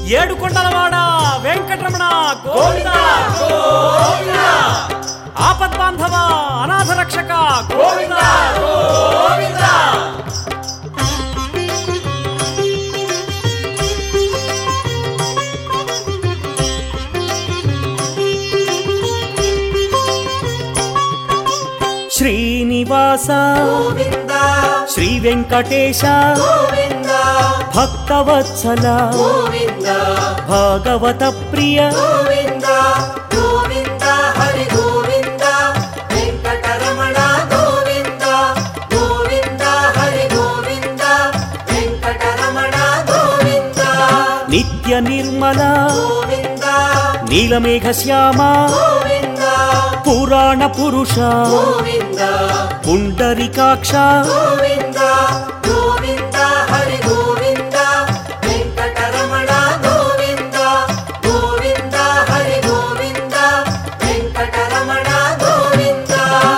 ఏడు కొండలవాడ వెంకటరమణ గోవింద ఆపద్ బాంధవ అనాథ రక్షక గోవింద శ్రీనివాస గోవింద శ్రీ వెంకటేశ గోవింద భక్తవత్సల గోవింద భాగవత ప్రియ గోవింద గోవింద హరి గోవింద వెంకటరమణ గోవింద గోవింద హరి గోవింద వెంకటరమణ గోవింద నిత్య నిర్మల గోవింద నీలమేఘ శ్యామ గోవింద పురాణ పురుష గోవింద పుండరికాక్ష గోవింద గోవింద హరి గోవింద వెంకటరమణ గోవింద గోవింద హరి గోవింద వెంకటరమణ గోవింద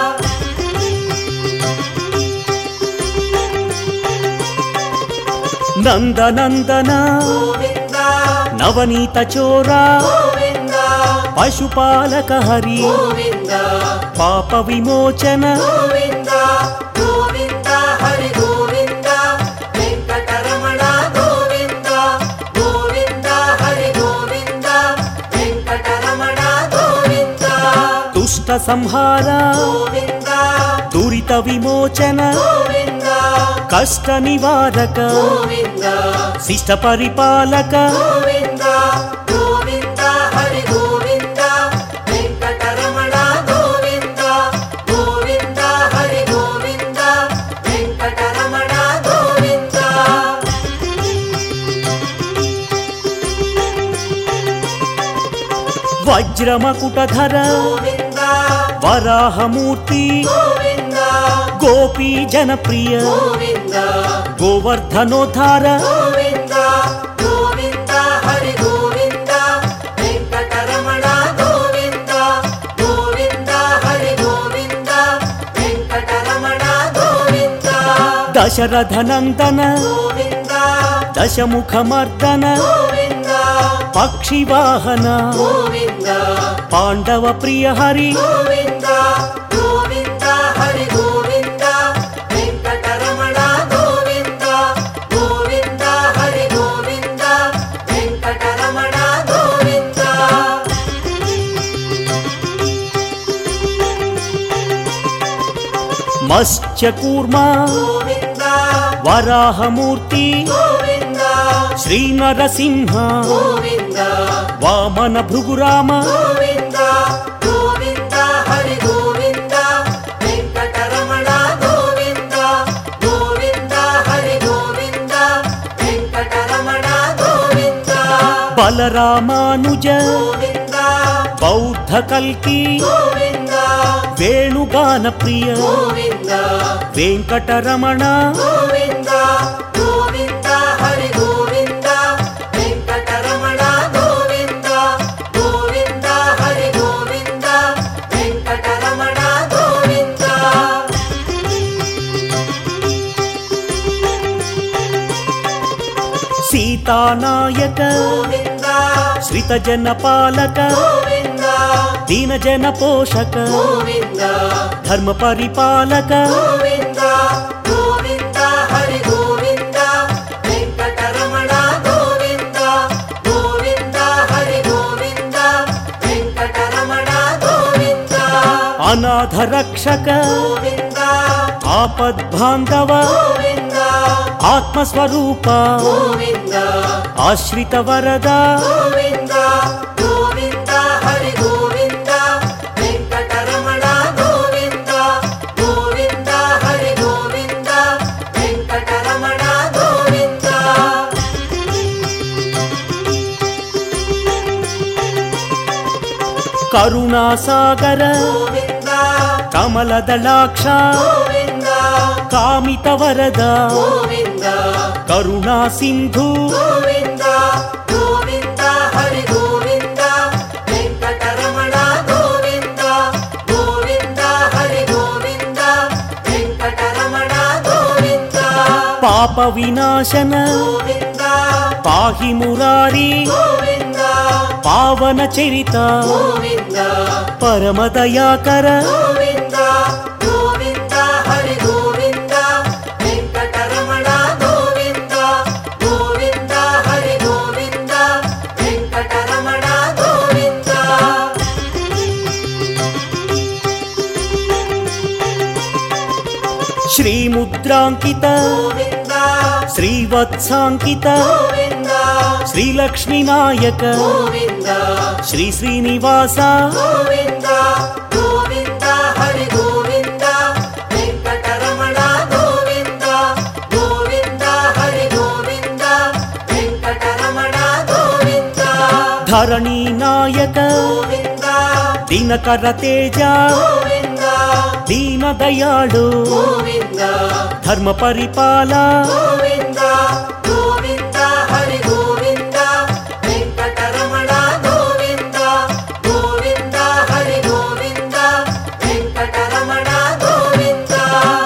నందనందన గోవింద నవనీత చోర గోవింద పశుపాలక హరి గోవింద పాప విమోచన గోవింద గోవింద హరి గోవింద వెంకటరమణ గోవింద గోవింద హరి గోవింద వెంకటరమణ గోవింద దుష్ట సంహార గోవింద దురిత విమోచన గోవింద కష్ట నివారక గోవింద శిష్ట పరిపాలక గోవింద గోవింద హరి గోవింద వెంకటరమణ గోవింద గోవింద హరి గోవింద వెంకటరమణ గోవింద వజ్రమకుటధర గోవింద వరాహమూర్తి గోవింద గోపీ జనప్రియ గోవింద గోవర్ధనోద్ధార గోవింద గోవింద హరి గోవింద వెంకటరమణ గోవింద గోవింద హరి గోవింద వెంకటరమణ గోవింద దశరథ నందన గోవింద దశముఖమర్దన గోవింద పక్షి వాహన గోవింద పాండవ ప్రియ హరి గోవింద గోవింద హరి గోవింద వెంకటరమణ గోవింద గోవింద హరి గోవింద వెంకటరమణ గోవింద మత్స్యకూర్మ గోవింద వరాహమూర్తి గోవింద శ్రీ నరసింహ గోవింద వామన భృగురామ గోవింద గోవింద హరి గోవింద వెంకటరమణ గోవింద గోవింద హరి గోవింద వెంకటరమణ గోవింద బలరామానుజ గోవింద బౌద్ధ కల్కి గోవింద వేణుగాన ప్రియ గోవింద వెంకటరమణ గోవింద గోవింద హరి గోవింద వెంకటరమణ గోవింద గోవింద హరి గోవింద వెంకటరమణ గోవింద సీతానాయక గోవింద శ్రితజన పాలక గోవింద దీనజన పోషక గోవింద ధర్మ పరిపాలక గోవింద గోవింద హరి గోవింద వెంకటరమణ గోవింద గోవింద హరి గోవింద వెంకటరమణ గోవింద అనాథ రక్షక గోవింద ఆపద్బాంధవ గోవింద ఆత్మస్వరూప గోవింద ఆశ్రిత వరద గోవింద గోవింద హరి గోవింద వెంకటరమణ గోవింద గోవింద హరి గోవింద వెంకటరమణ గోవింద కరుణాసాగర గోవింద కమలదళాక్ష గోవింద కామిత వరద గోవింద కరుణా సింధు గోవింద గోవింద హరి గోవింద వెంకటరమణ గోవింద గోవింద హరి గోవింద వెంకటరమణ గోవింద పాప వినాశన గోవింద పాహి మురారి గోవింద పావన చరిత గోవింద పరమ దయాకర గోవింద గోవింద హరి గోవింద వెంకటరమణ గోవింద గోవింద హరి గోవింద వెంకటరమణ గోవింద శ్రీముద్రాంకిత గోవింద శ్రీవత్సాంకిత గోవింద శ్రీలక్ష్మీ నాయక గోవింద శ్రీ శ్రీనివాస గోవింద గోవింద హరి గోవింద వెంకటరమణ గోవింద గోవింద హరి గోవింద వెంకటరమణ గోవింద ధరణీ నాయక గోవింద దినకర తేజ గోవింద దీన దయాళు గోవింద ధర్మ పరిపాల గోవింద గోవింద హరి గోవింద వెంకటరమణ గోవింద గోవింద హరి గోవింద వెంకటరమణ గోవింద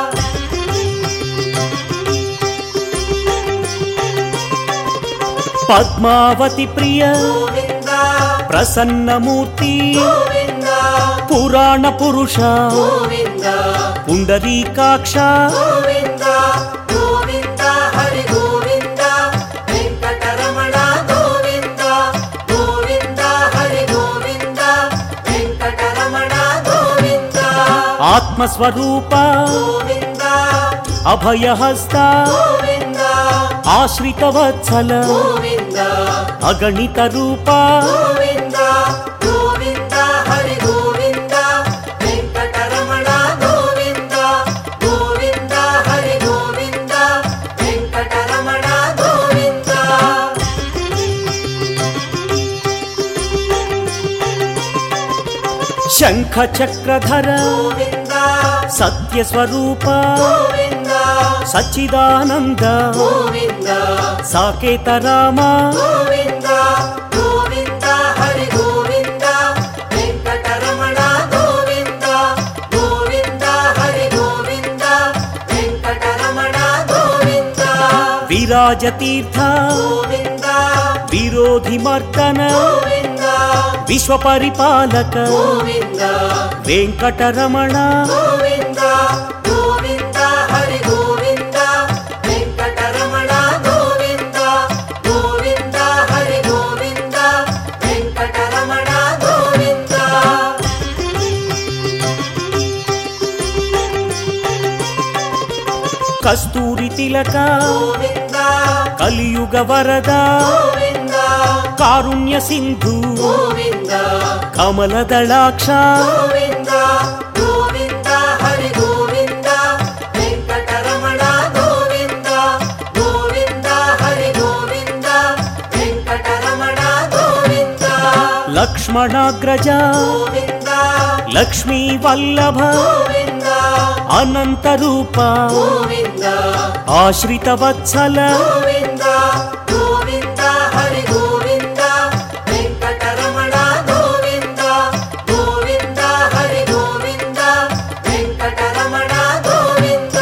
పద్మావతి ప్రియ గోవింద ప్రసన్నమూర్తి గోవింద పురాణ పురుష గోవింద పుండరీకాక్ష గోవింద గోవింద హరి గోవింద వెంకటరమణ గోవింద గోవింద హరి గోవింద వెంకటరమణ గోవింద ఆత్మస్వరూప గోవింద అభయహస్త గోవింద ఆశ్రిత వత్సల గోవింద అగణిత రూప గోవింద గోవింద హరి గోవింద వెంకటరమణ గోవింద గోవింద హరి గోవింద వెంకటరమణ గోవింద శంఖ చక్రధర గోవింద సత్యస్వరూప గోవింద సచ్చిదానంద గోవింద సాకేత రామ గోవింద గోవింద హరి గోవింద వెంకటరమణ గోవింద గోవింద హరి గోవింద వెంకటరమణ గోవింద విరాజ తీర్థ గోవింద విరోధి మర్దన గోవింద విశ్వ పరిపాలక గోవింద వెంకటరమణ గోవింద గోవింద హరి గోవింద వెంకటరమణ గోవింద గోవింద హరి గోవింద వెంకటరమణ గోవింద కస్తూరి తిలక గోవింద కలియుగ వరద గోవింద కారుణ్య సింధు గోవింద కమల దళాక్ష గోవింద గోవింద హరి గోవింద వెంకటరమణ గోవింద గోవింద హరి గోవింద వెంకటరమణ గోవింద లక్ష్మణాగ్రజ గోవింద లక్ష్మీ వల్లభ గోవింద అనంత రూప గోవింద ఆశ్రిత వత్సల గోవింద గోవింద హరి గోవింద వెంకటరమణ గోవింద గోవింద హరి గోవింద వెంకటరమణ గోవింద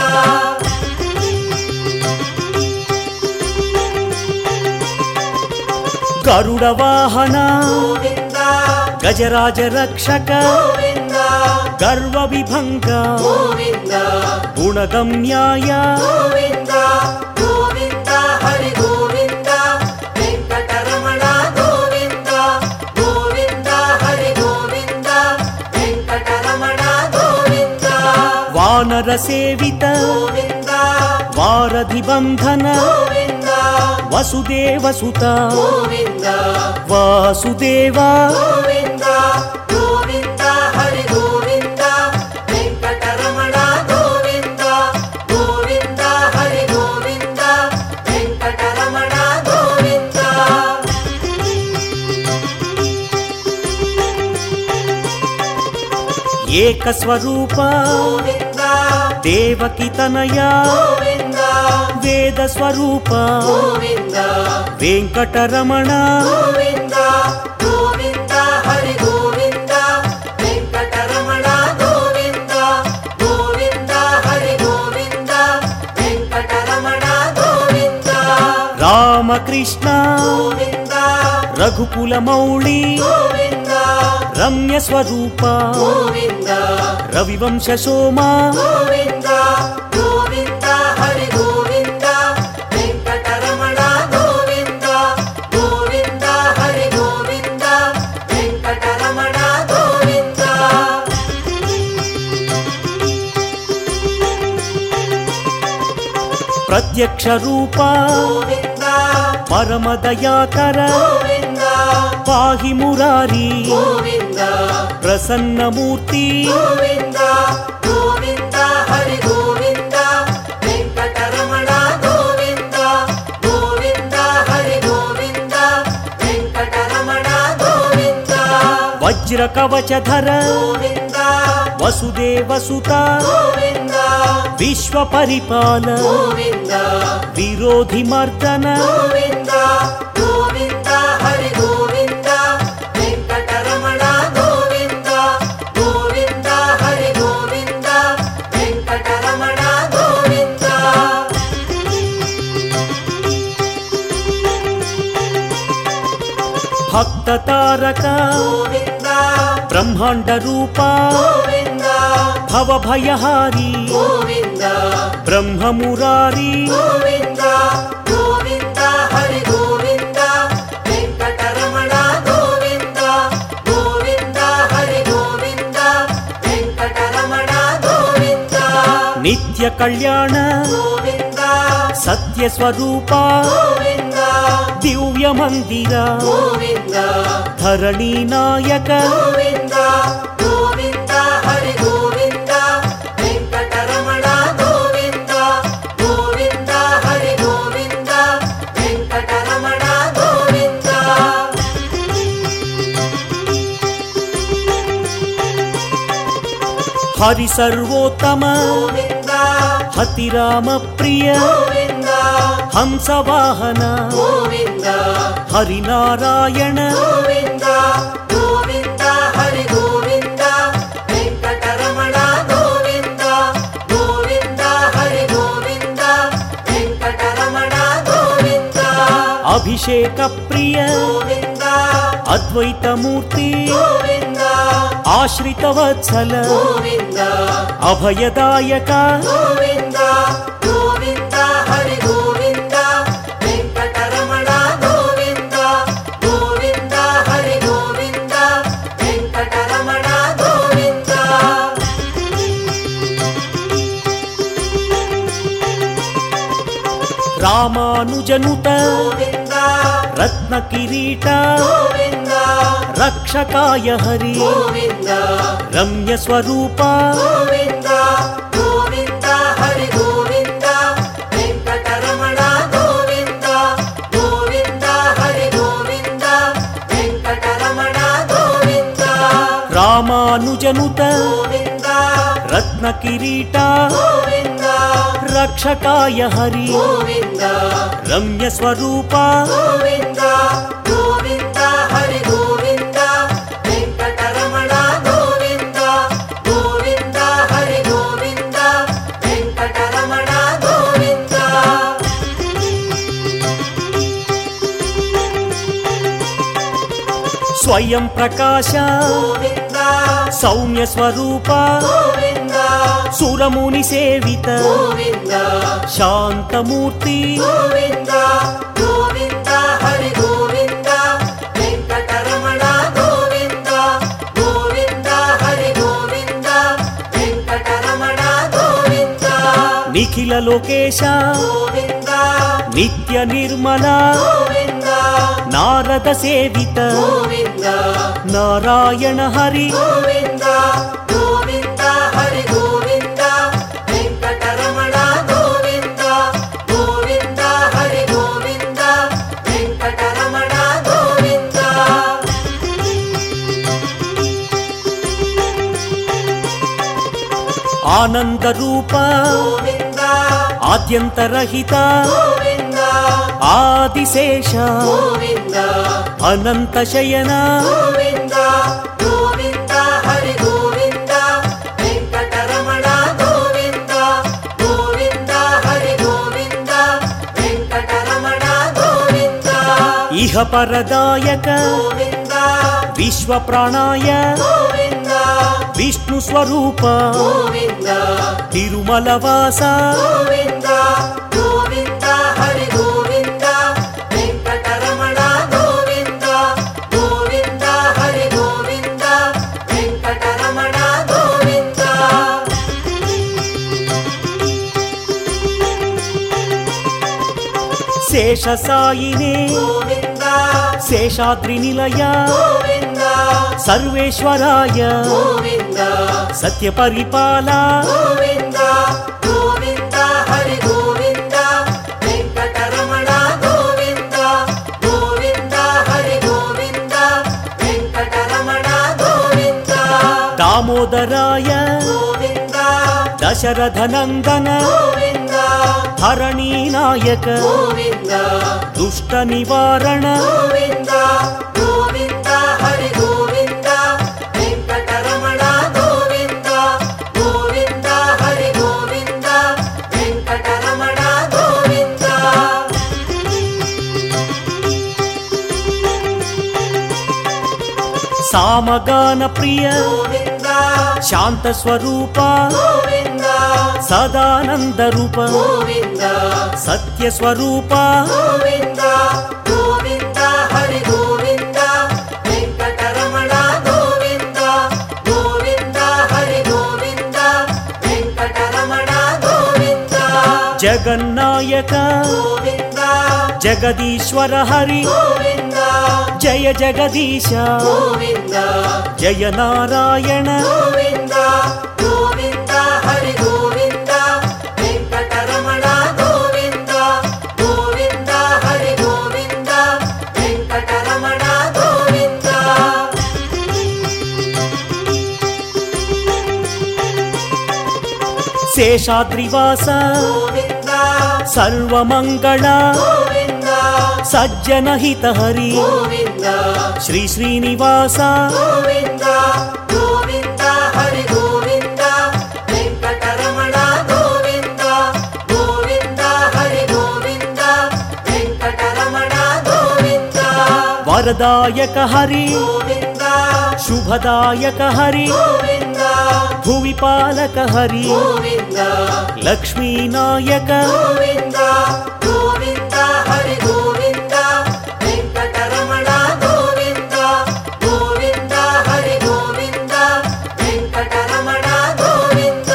గరుడ వాహన గోవింద గజరాజ రక్షక గోవింద గర్వ విభంగ గోవింద గుణగమ్యాయ గోవింద గోవింద హరి గోవింద వెంకటరమణ గోవింద గోవింద హరి గోవింద వెంకటరమణ గోవింద వానర సేవిత గోవింద వారధి బంధన గోవింద వసుదేవ సుత గోవింద వాసుదేవ గోవింద గోవింద హరి గోవింద వెంకటరమణ గోవింద గోవింద హరి గోవింద వెంకటరమణ గోవింద ఏకస్వరూప గోవింద దేవకి తనయ గోవింద వేద స్వరూప గోవింద వెంకటరమణ గోవింద గోవింద హరి గోవింద వెంకటరమణ గోవింద గోవింద హరి గోవింద వెంకటరమణ గోవింద రామ రామకృష్ణ గోవింద రఘుకుల మౌళి గోవింద రమ్య స్వరూప గోవింద రవివంశ సోమ గోవింద గోవింద హరి గోవింద వెంకటరమణ గోవింద గోవింద హరి గోవింద వెంకటరమణ గోవింద ప్రత్యక్ష రూప గోవింద పరమ దయాకర గోవింద పాహి మురారి గోవింద ప్రసన్నమూర్తి గోవింద గోవింద హరి గోవింద వెంకటరమణ గోవింద గోవింద హరి గోవింద వెంకటరమణ గోవింద వజ్ర కవచధర గోవింద వసుదేవ సుత గోవింద విశ్వ పరిపాల గోవింద విరోధి మర్దన గోవింద గోవింద హరి గోవింద వెంకటరమణ గోవింద గోవింద హరి గోవింద వెంకటరమణ గోవింద భక్త తారక గోవింద బ్రహ్మాండ రూప గోవింద భవభయహారి గోవింద బ్రహ్మమురారి గోవింద గోవింద హరి గోవింద వెంకటరమణ గోవింద గోవింద హరి గోవింద వెంకటరమణ గోవింద నిత్య కళ్యాణ గోవింద సత్య స్వరూప గోవింద దివ్య మందిర గోవింద ధరణి నాయక గోవింద గోవింద హరి గోవింద వెంకటరమణ గోవింద గోవింద హరి గోవింద వెంకటరమణ గోవింద హరి సర్వోత్తమ గోవింద హతిరామ ప్రియ గోవింద హంసవాహన గోవింద హరినారాయణ గోవింద గోవింద హరి గోవింద వెంకటరమణ గోవింద గోవింద హరి గోవింద వెంకటరమణ గోవింద అభిషేక ప్రియ గోవింద అద్వైతమూర్తి గోవింద ఆశ్రిత వత్సల గోవింద అభయదాయక గోవింద గోవింద హరి గోవింద వెంకటరమణ గోవింద గోవింద హరి గోవింద వెంకటరమణ గోవింద రామానుజనుత గోవింద రత్న కిరీట గోవింద రక్షకాయ హరి గోవింద రమ్య స్వరూప గోవింద గోవింద హరి గోవింద వెంకటరమణ గోవింద గోవింద హరి గోవింద వెంకటరమణ గోవింద రామానుజనుత గోవింద రత్న కిరీట గోవింద రక్షకాయ హరి గోవింద రమ్య స్వరూప గోవింద గోవింద హరి గోవింద వెంకటరమణ గోవింద గోవింద హరి గోవింద వెంకటరమణ గోవింద స్వయం ప్రకాశ గోవింద సౌమ్య స్వరూప గోవింద సురముని సేవిత గోవింద శాంతమూర్తి గోవింద గోవింద హరి గోవింద వెంకటరమణ గోవింద గోవింద హరి గోవింద వెంకటరమణ గోవింద నిఖిల లోకేశ గోవింద నిత్య నిర్మల గోవింద నారద సేవిత గోవింద నారాయణ హరి గోవింద గోవింద హరి గోవింద వెంకటరమణ గోవింద గోవింద హరి గోవింద వెంకటరమణ గోవింద ఆనంద రూప గోవింద ఆద్యంతరహిత గోవింద ఆదిశేష గోవింద అనంత శయన గోవింద గోవింద హరి గోవింద వెంకటరమణ గోవింద గోవింద హరి గోవింద వెంకటరమణ గోవింద ఇహపరదాయక గోవింద విశ్వప్రాణాయ గోవింద విష్ణు స్వరూప గోవింద తిరుమలవాస గోవింద గోవింద హరి గోవింద వెంకటరమణ గోవింద గోవింద హరి గోవింద వెంకటరమణ గోవింద శేషసాయినే గోవింద శేషాద్రి నిలయ గోవింద సర్వేశ్వరాయ గోవింద సత్యపరిపాల గోవింద గోవింద హరి గోవింద వెంకటరమణ గోవింద గోవింద హరి గోవింద వెంకటరమణ గోవింద దామోదరాయ గోవింద దశరథనందన గోవింద హరణీనాయక గోవింద దుష్ట నివారణ గోవింద గోవింద హరి గోవింద వెంకటరమణ గోవింద గోవింద హరి గోవింద వెంకటరమణ గోవింద సామగాన ప్రియ గోవింద శాంత స్వరూప గోవింద సదానంద రూప గోవింద సత్య స్వరూప గోవింద గోవింద హరి గోవింద వెంకటరమణ గోవింద గోవింద హరి గోవింద వెంకటరమణ గోవింద జగన్నాయక గోవింద జగదీశ్వర హరి గోవింద జయ జగదీశ గోవింద జయ నారాయణ గోవింద గోవింద హరి గోవింద వెంకటరమణ గోవింద గోవింద హరి గోవింద వెంకటరమణ గోవింద శేషాద్రివాస గోవింద సర్వమంగళ గోవింద సజ్జనహిత హరి గోవింద శ్రీ శ్రీనివాస గోవింద గోవింద హరి గోవింద వెంకటరమణ గోవింద గోవింద హరి గోవింద వెంకటరమణ గోవింద వరదాయక హరి గోవింద శుభదాయక హరి గోవింద భువిపాలక హరి గోవింద లక్ష్మీనాయక గోవింద గోవింద హరి గోవింద వెంకటరమణ గోవింద గోవింద హరి గోవింద వెంకటరమణ గోవింద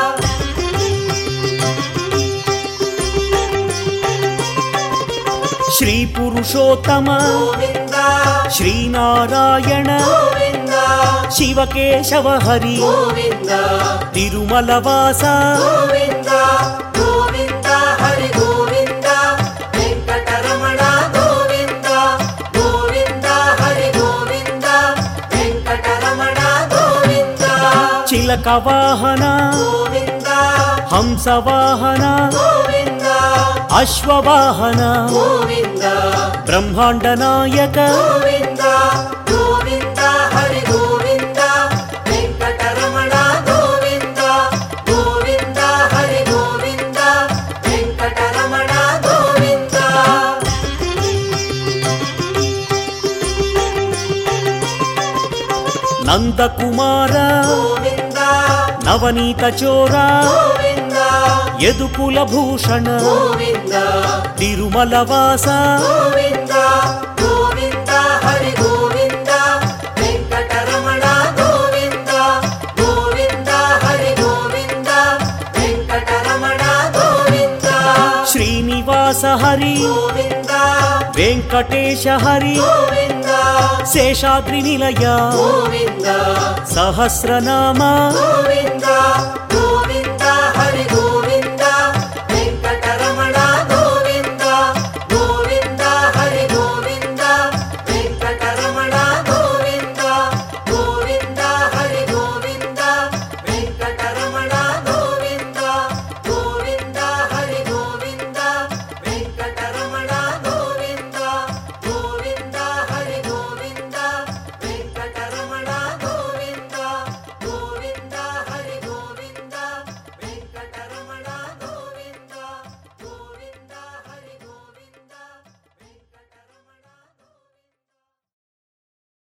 శ్రీ పురుషోత్తమ గోవింద శ్రీనారాయణ గోవింద శివకేశవ హరి గోవింద తిరుమలవాస గోవింద గోవింద హరి గోవింద వెంకటరమణ గోవింద గోవింద హరి గోవింద వెంకటరమణ గోవింద చిలక వాహన గోవింద హంసవాహన గోవింద అశ్వవాహన గోవింద బ్రహ్మాండ నాయక గోవింద గోవింద హరి గోవింద వెంకటరమణ గోవింద గోవింద హరి గోవింద వెంకటరమణ గోవింద నందకుమార గోవింద నవనీత చోర గోవింద యదుకుల భూషణ గోవింద తిరుమలవాస గోవింద గోవింద హరి గోవింద వెంకటరమణ గోవింద గోవింద హరి గోవింద వెంకటరమణ గోవింద శ్రీనివాస హరి గోవింద వెంకటేశ హరి గోవింద శేషాద్రి నిలయ గోవింద సహస్రనామ గోవింద